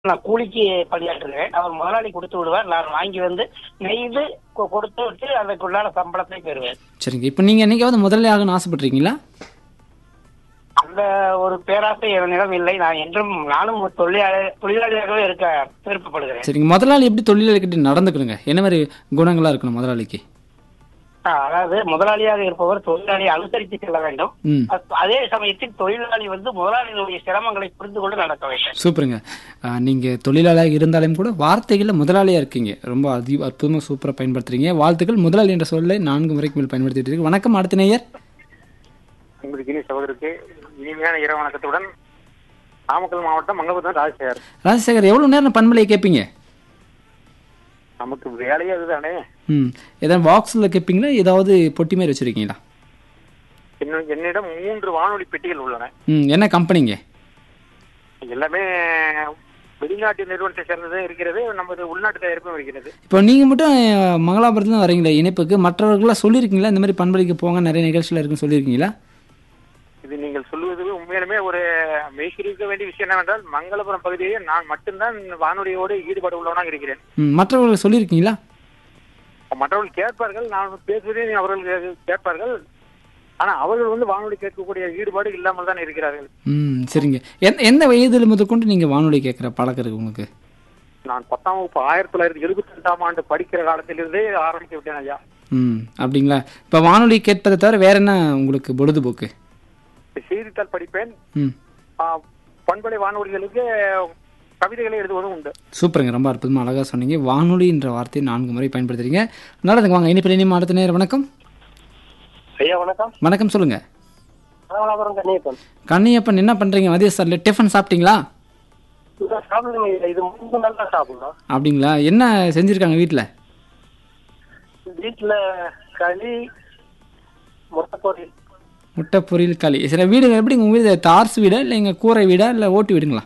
நான் கூலிக்கு பணியாற்றுகிறேன் அவர் முதலாளி கொடுத்து விடுவார் நான் வாங்கி வந்து நெய்து கொ- கொடுத்து விட்டு அதற்குள்ளான சம்பளத்தை பெறுவேன் சரிங்க இப்போ நீங்கள் என்னைக்காவது முதல்ல ஆகணும்னு ஆசைப்பட்றீங்களா அந்த ஒரு பேராசை என்னிடம் இல்லை நான் என்றும் நானும் ஒரு தொழிலாளி தொழிலாளியாகவே இருக்க விருப்பப்படுகிறேன் சரிங்க முதலாளி எப்படி தொழிலாளிகிட்ட நடந்துக்கணுங்க என்ன மாதிரி குணங்களாக இருக்கணும் முதலாளிக்கு ஆ, அதாவது முதலாளியாக இருப்பவர் தொழிலாளியை அனுசரித்து செல்ல வேண்டும் ம் அத்- அதே சமயத்தில் தொழிலாளி வந்து முதலாளிகளுடைய சிரமங்களை புரிந்து கொண்டு நடக்க வேண்டும் சூப்பருங்க நீங்கள் தொழிலாளியாக இருந்தாலும் கூட வார்த்தைகளில் முதலாளியாக இருக்கீங்க ரொம்ப அதி அற்புதமாக சூப்பராக பயன்படுத்துறீங்க வாழ்த்துக்கள் முதலாளி என்ற சொல்லை நான்கு முறைக்கு மேல் பயன்படுத்திட்டு இருக்கு வணக்கம் அடுத்த நேயர் உங்களுக்கு இனி சகோதரருக்கு இனிமையான இரவு வணக்கத்துடன் நாமக்கல் மாவட்டம் மங்கபுரம் ராஜசேகர் ராஜசேகர் எவ்வளோ நேரம் பண்பலையை கேட்பீங்க நமக்கு வேலையே அதுதானே ம் ஏதாவது பாக்ஸில் கேட்பீங்களா ஏதாவது பொட்டி மாதிரி வச்சுருக்கீங்களா இன்னும் என்னிடம் மூன்று வானொலி பெட்டிகள் உள்ளன ம் என்ன கம்பெனிங்க எல்லாமே வெளிநாட்டு நிறுவனத்தை சேர்ந்ததும் இருக்கிறது நமது உள்நாட்டு தயாரிப்பும் இருக்கிறது இப்போ நீங்கள் மட்டும் அஹ், மங்களாபுரத்துல வரீங்களா இணைப்புக்கு மற்றவர்களாம் சொல்லியிருக்கீங்களா இந்த மாதிரி பண்பலைக்கு போங்க நிறைய நிகழ்ச்சியில் இருக்குன்னு சொல்லியிருக்கீங்களா இது நீங்கள் சொல்லுவது உண்மையிலுமே ஒரு மெய்சிரிக்க வேண்டிய விஷயம் என்னவென்றால் மங்களபுரம் பகுதியை நான் மட்டும்தான் வானொலியோடு ஈடுபாடு உள்ளவனாக இருக்கிறேன் ம் மற்றவர்கள் சொல்லியிருக்கீங்களா மற்றவர்கள் கேட்பார்கள் நான் பேசுவதை அவர்கள் கே- கேட்பார்கள் ஆனா அவர்கள் வந்து வானொலி கேட்கக்கூடிய ஈடுபாடு இல்லாமல் தான் இருக்கிறார்கள் ம் சரிங்க எந்த எந்த வயதில் முதற்கொண்டு நீங்கள் வானொலி கேட்குற பழக்கம் இருக்கு உங்களுக்கு நான் பத்தாம் வகுப்பு ஆயிரத்தி தொள்ளாயிரத்தி எழுபத்தி ரெண்டாம் ஆண்டு படிக்கிற காலத்திலிருந்தே ஆரம்பித்து விட்டேன் ஐயா ம் அப்படிங்களா இப்போ வானொலி கேட்பதை தவிர வேற என்ன உங்களுக்கு பொழுதுபோக்கு செய்தித்தாள் படிப்பேன் ம் ஆ, பண்பலை வானொலிகளுக்கு கவிதைகளை எழுதுவதும் உண்டு சூப்பருங்க ரொம்ப அற்புதமாக அழகாக சொன்னீங்க வானொலி என்ற வார்த்தையை நான்கு முறை பயன்படுத்துறீங்க நல்லதுங்க வாங்க இனிப்பில் இனிமே அடுத்த நேரம் வணக்கம் ஐயா வணக்கம் வணக்கம் சொல்லுங்க ராமநாதபுரம் கண்ணியப்பன் கண்ணையப்பன் என்ன பண்ணுறீங்க மதிய சார்ல டிஃபன் சாப்பிட்டீங்களா சாப்பிடுங்க ஐயா இது மூணு நாள் தான் சாப்பிடணும் அப்படிங்களா என்ன செஞ்சுருக்காங்க வீட்டில் வீட்டுல களி முட்டை பொரியல் முட்டை பொரியல் களி சில வீடு எப்படிங்க உங்கள் வீடு தார்ஸ் வீடா இல்லை எங்கள் கூரை வீடா இல்லை ஓட்டு வீடுங்களா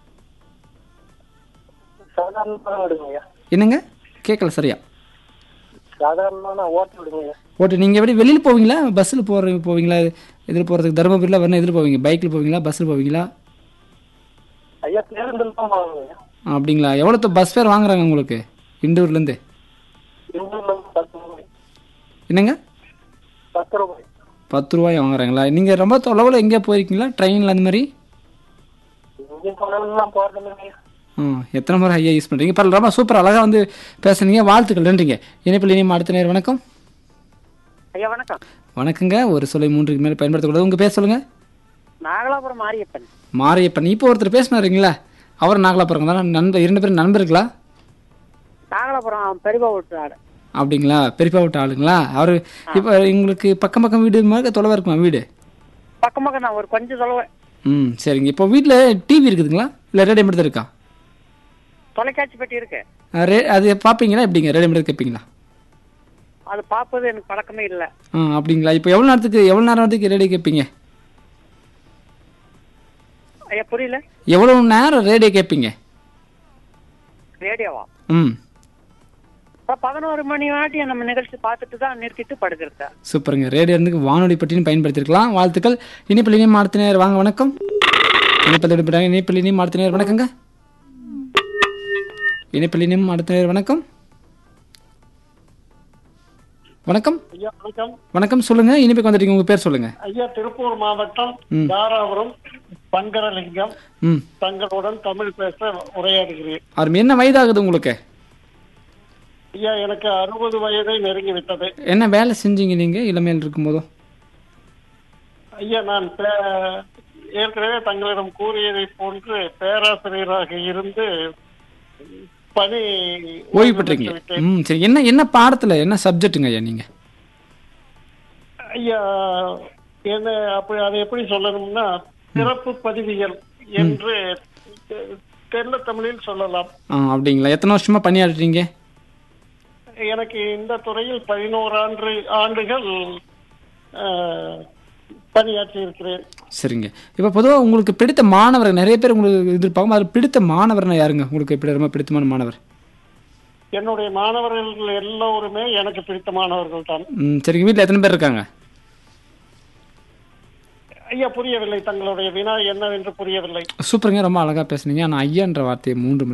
சாதாரணமான விடுங்க ஐயா என்னங்க கேட்கல சரியா சாதாரணமான ஓட்டு விடுங்க ஐயா ஓட்டு நீங்கள் எப்படி வெளியில் போவீங்களா பஸ்ஸில் போகிற போவீங்களா இதில் போகிறதுக்கு தருமபுரியில் வரணும் எதில் போவீங்க பைக்கில் போவீங்களா பஸ்ஸில் போவீங்களா ஐயா பேருந்தில் தான் வாங்குங்க ஐயா அப்படிங்களா எவ்வளோ பஸ் ஃபேர் வாங்குறாங்க உங்களுக்கு இண்டூர்லேருந்து இந்தூர்ல இருந்து பத்து ரூபாய் என்னங்க பத்து ரூபாய் பத்து ரூபாய் வாங்குறாங்களா நீங்கள் ரொம்ப தொலைவில் எங்கே போயிருக்கீங்களா ட்ரெயினில் அந்த மாதிரி இங்கே போனாலும் போறது இல்லைங்க ஐயா ம் எத்தனை முறை ஐயா யூஸ் பண்ணுறீங்க பரவாயில்ல ரொம்ப சூப்பர் அழகாக வந்து பேசுனீங்க வாழ்த்துக்கள் நன்றிங்க இணைப்பில் இனிமே அடுத்த நேரம் வணக்கம் ஐயா வணக்கம் வணக்கங்க ஒரு சொல்லை மூன்றுக்கு மேலே பயன்படுத்தக்கூடாது உங்கள் பேர் சொல்லுங்கள் நாகலாபுரம் மாரியப்பன் மாரியப்பன் இப்போ ஒருத்தர் பேசினாருங்களா அவர் நாகலாபுரம் தான் நண்பர் இரண்டு பேரும் நண்பர்களா நாகலாபுரம் பெருபா விட்டு ஆடு அப்படிங்களா பெரியப்பா விட்ட ஆளுங்களா அவர் இப்போ உங்களுக்கு பக்கம் பக்கம் வீடு மாதிரி தொலைவாக இருக்குமா வீடு பக்கம் பக்கம் தான் ஒரு கொஞ்சம் தொலைவு ம் சரிங்க இப்போ வீட்டில் டிவி இருக்குதுங்களா இல்லை ரேடியோ மட்டும் தான் இருக்கா தொலைக்காட்சி பெட்டி இருக்கு அஹ் ரே அது பார்ப்பீங்களா எப்படிங்க ரேடியோ மட்டும் கேட்பீங்களா அது பார்ப்பது எனக்கு பழக்கமே இல்லை ஆ அப்படிங்களா இப்போ எவ்வளோ நேரத்துக்கு எவ்வளோ நேரத்துக்கு ரேடியோ கேட்பீங்க ஐயா புரியல எவ்வளோ நேரம் ரேடியோ கேட்பீங்க ரேடியோவா ம் அப்புறம் பதினோரு மணி வாட்டி நம்ம நிகழ்ச்சி பார்த்துட்டு தான் நிறுத்திட்டு படுக்கிறது சூப்பருங்க ரேடியோ இருந்து வானொலி பற்றியும் பயன்படுத்திருக்கலாம் வாழ்த்துக்கள் இனிப்பில் இனியும் அடுத்த நேரம் வாங்க வணக்கம் இனிப்பில் எடுப்பிட்டாங்க இனிப்பில் இனியும் அடுத்த நேரம் வணக்கங்க இனிப்பில் இனியும் அடுத்த நேரம் வணக்கம் வணக்கம் ஐயா வணக்கம் வணக்கம் சொல்லுங்க இனிப்புக்கு வந்துட்டீங்க உங்க பேர் சொல்லுங்க ஐயா திருப்பூர் மாவட்டம் ம். தாராபுரம் பங்கரலிங்கம் ம் தங்களுடன் தமிழ் பேச உரையாடுகிறேன் அவர் என்ன வயதாகுது உங்களுக்கு ஐயா எனக்கு அறுபது வயதை நெருங்கி விட்டது என்ன வேலை செஞ்சீங்க நீங்க இளமையில் இருக்கும்போதும் ஐயா நான் பே- ஏற்கனவே தங்களிடம் கூறியதை போன்று பேராசிரியராக இருந்து பணி ஓய்வு பெற்றீங்க விட்டேன். ம் சரி என்ன என்ன பாடத்துல என்ன சப்ஜெக்ட்டுங்க ஐயா நீங்க ஐயா என்ன அப்படி அதை எப்படி சொல்லணும்னா சிறப்பு பதிவியல் என்று தெல்ல தமிழில் சொல்லலாம் ஆ அப்படிங்களா எத்தனை வருஷமா பணியாற்றுறீங்க எனக்கு இந்த துறையில் பதினோரு ஆண்டு ஆண்டுகள் அஹ், பணியாற்றி இருக்கிறேன் சரிங்க இப்போ பொதுவாக உங்களுக்கு பிடித்த மாணவர் நிறைய பேர் உங்களுக்கு எதிர்பார்க்கும் அதில் பிடித்த மாணவர்னா யாருங்க உங்களுக்கு எப்படி ரொம்ப பிடித்தமான மாணவர் என்னுடைய மாணவர்கள் எல்லோருமே எனக்கு பிடித்த மாணவர்கள் தான் ம் சரிங்க வீட்டில் எத்தனை பேர் இருக்காங்க ஐயா புரியவில்லை தங்களுடைய வினா என்னவென்று புரியவில்லை சூப்பருங்க ரொம்ப அழகாக பேசுனீங்க ஆனால் ஐயான்ற வார்த்தையை மூன்று முறை